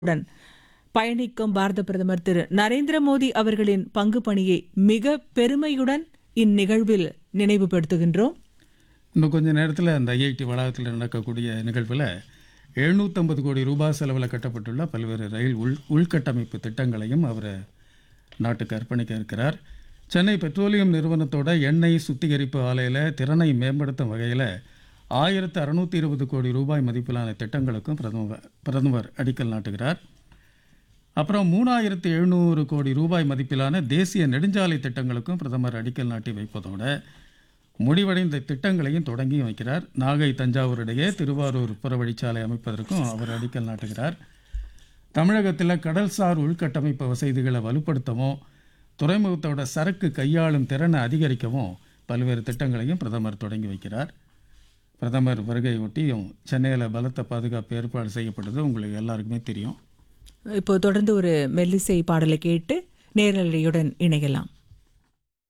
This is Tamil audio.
உடன் பயணிக்கும் பாரத பிரதமர் திரு நரேந்திர மோடி அவர்களின் பங்கு பணியை மிக பெருமையுடன் இந்நிகழ்வில் நினைவுபடுத்துகின்றோம் இன்னும் கொஞ்ச நேரத்தில் அந்த ஐஐடி வளாகத்தில் நடக்கக்கூடிய நிகழ்வில் எழுநூற்றம்பது கோடி ரூபாய் செலவில் கட்டப்பட்டுள்ள பல்வேறு ரயில் உள் உள்கட்டமைப்பு திட்டங்களையும் அவர் நாட்டுக்கு அர்ப்பணிக்க இருக்கிறார் சென்னை பெட்ரோலியம் நிறுவனத்தோட எண்ணெய் சுத்திகரிப்பு ஆலையில் திறனை மேம்படுத்தும் வகையில் ஆயிரத்து அறுநூற்றி இருபது கோடி ரூபாய் மதிப்பிலான திட்டங்களுக்கும் பிரதமர் பிரதமர் அடிக்கல் நாட்டுகிறார் அப்புறம் மூணாயிரத்து எழுநூறு கோடி ரூபாய் மதிப்பிலான தேசிய நெடுஞ்சாலை திட்டங்களுக்கும் பிரதமர் அடிக்கல் நாட்டி வைப்பதோட முடிவடைந்த திட்டங்களையும் தொடங்கி வைக்கிறார் நாகை தஞ்சாவூர் இடையே திருவாரூர் புறவழிச்சாலை அமைப்பதற்கும் அவர் அடிக்கல் நாட்டுகிறார் தமிழகத்தில் கடல்சார் உள்கட்டமைப்பு வசதிகளை வலுப்படுத்தவும் துறைமுகத்தோட சரக்கு கையாளும் திறனை அதிகரிக்கவும் பல்வேறு திட்டங்களையும் பிரதமர் தொடங்கி வைக்கிறார் பிரதமர் வருகையொட்டியும் சென்னையில் பலத்த பாதுகாப்பு ஏற்பாடு செய்யப்பட்டது உங்களுக்கு எல்லாருக்குமே தெரியும் இப்போ தொடர்ந்து ஒரு மெல்லிசை பாடலை கேட்டு நேரலையுடன் இணையலாம்